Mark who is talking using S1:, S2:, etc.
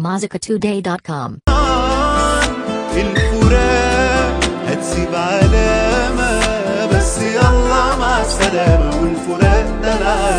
S1: MozikaToday.com
S2: الفراق هتسيب علامة بس يلا مع السلامة والفراق ده العالم